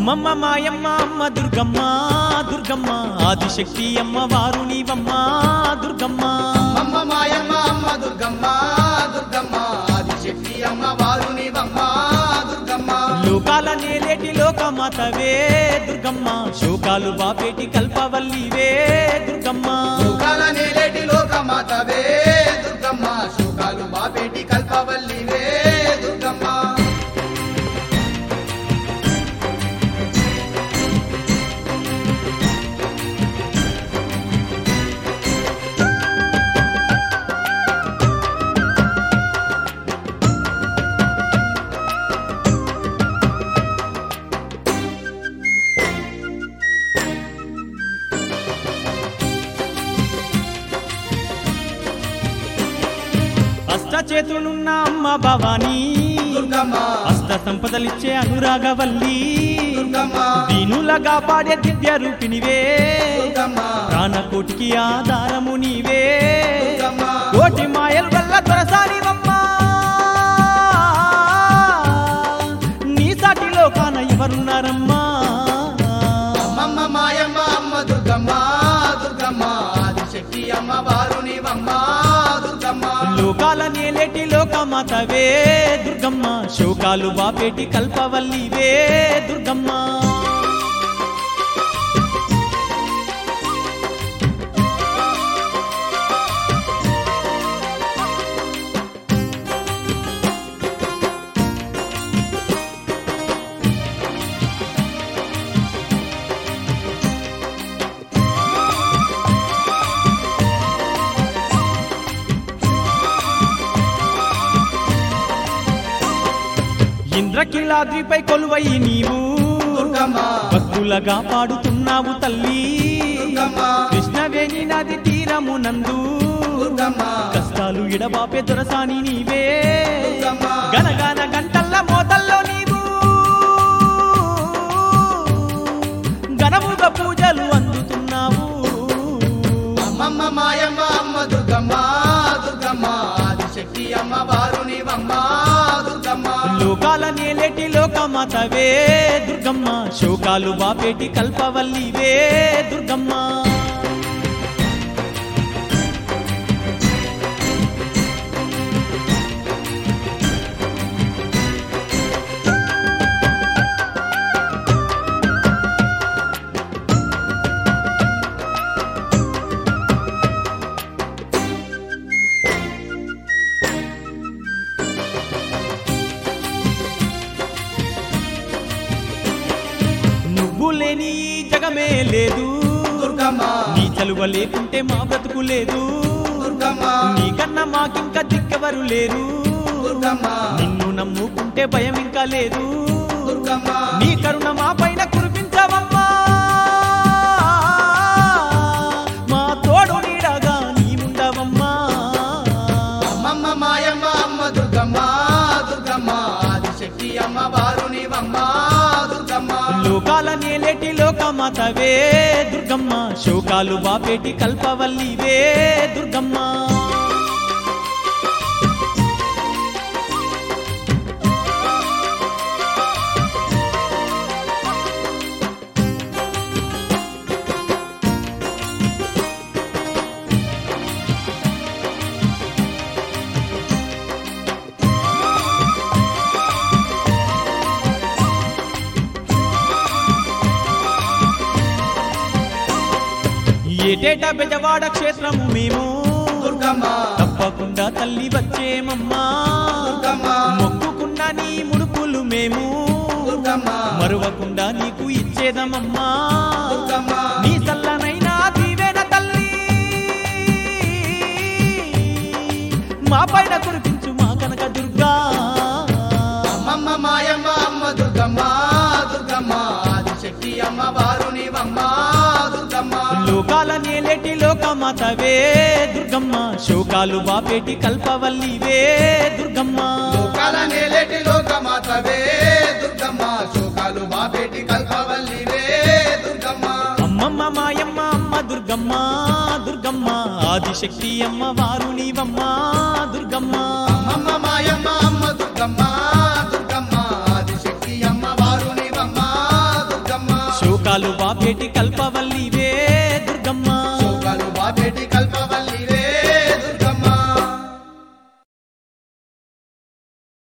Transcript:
అమ్మమ్మ మాయమ్మ అమ్మ దుర్గమ్మ దుర్గమ్మ ఆదిశక్తి అమ్మ వారు నీవమ్మ దుర్గమ్మ అమ్మ మాయమ్మ అమ్మ దుర్గమ్మ దుర్గమ్మ ఆదిశక్తి అమ్మ వారునివమ్మ దుర్గమ్మ లోకాల నేలేటి లోకమాతవే దుర్గమ్మ శోకాలు బాపేటి కల్పవల్లివే దుర్గమ్మ సుఖాల నేలేటి లోకమాతవే దుర్గమ్మ సుఖాలు బాపేటి కల్పవల్లివే దుర్గమ్మ అష్ట చేతులున్న అమ్మ భవానీ దుర్గమ్మ అష్ట సంపదలిచ్చే అనురాగవల్లి దుర్గమ్మ దీనులగా పాడే దివ్య రూపినివే దుర్గమ్మ ప్రాణకోటికి ఆధారము నీవే దుర్గమ్మ కోటి మాయల వల్ల దొరసానివమ్మా నీ సాటిలో కాన ఎవరున్నారమ్మా అమ్మమ్మ మాయమ్మ అమ్మ దుర్గమ్మ దుర్గమ్మ ఆదిశక్తి అమ్మ వారునివమ్మ దుర్గమ్మ లోకాల నేలేటి లోకమాతవే దుర్గమ్మ శోకాలు బాపేటి కల్పవల్లివే దుర్గమ్మ ఇంద్రకిలాద్రిపై కొలువై నీవు దుర్గమ్మ భక్తులగా పాడుతున్నావు తల్లి దుర్గమ్మ కృష్ణవేణి నది తీరము నందు దుర్గమ్మ కష్టాలు ఎడబాపే దొరసాని నీవే దుర్గమ్మ గనగాన గంటల్ల మోతల్లో నీవు ఘనముగా పూజలు అందుతున్నావు అమ్మమ్మ మాయమ్మ అమ్మ దుర్గమ్మ దుర్గమ్మ ఆదిశక్తి అమ్మ వారునివమ్మ దుర్గమ్మ లోకాల నేలేటి లోకమాతవే దుర్గమ్మ శోకాలు బాపేటి కల్పవల్లివే దుర్గమ్మ నువ్వు లేని ఈ జగమే లేదు దుర్గమ్మ నీ చలువ లేకుంటే మా బ్రతుకు లేదు దుర్గమ్మ నీకన్నా మాకింకా దిక్కెవరు లేరు దుర్గమ్మ నిన్ను నమ్ముకుంటే భయం ఇంకా లేదు దుర్గమ్మ నీ కరుణ మా పైన కురిపించవమ్మా మా తోడు నీడగా నీవుండవమ్మా అమ్మమ్మ మాయమ్మ అమ్మ దుర్గమ్మ దుర్గమ్మ ఆదిశక్తి అమ్మ వారునివమ్మ దుర్గమ్మ లోకాల నేలేటి లోకమాతవే దుర్గమ్మ శోకాలు బాపేటి కల్పవల్లివే దుర్గమ్మ ఏటేటా బెజవాడ క్షేత్రము మేము దుర్గమ్మ తప్పకుండా తల్లి వచ్చేమమ్మా దుర్గమ్మ మొక్కుకున్న నీ ముడుపులు మేము దుర్గమ్మ మరువకుండా నీకు ఇచ్చేదమమ్మా దుర్గమ్మ నీ చల్లనైనా దీవెన తల్లి మా పైన కురిపించు మా కనక దుర్గా అమ్మమ్మ మాయమ్మ అమ్మ దుర్గమ్మ దుర్గమ్మ ఆదిశక్తి అమ్మ వారునివమ్మ దుర్గమ్మ లోకాల నేలేటి లోకమాతవే దుర్గమ్మ శోకాలు బాపేటి కల్పవల్లివే దుర్గమ్మ లోకాల నేలేటి లోకమాతవే దుర్గమ్మ శోకాలు బాపేటి కల్పవల్లివే దుర్గమ్మ అమ్మమ్మ మాయమ్మ అమ్మ దుర్గమ్మ దుర్గమ్మ ఆదిశక్తి అమ్మ వారు నీవమ్మ దుర్గమ్మ అమ్మమ్మ మాయమ్మ అమ్మ దుర్గమ్మ దుర్గమ్మ ఆదిశక్తి అమ్మ వారునివమ్మ దుర్గమ్మ శోకాలు బాపేటి కల్పవల్లివే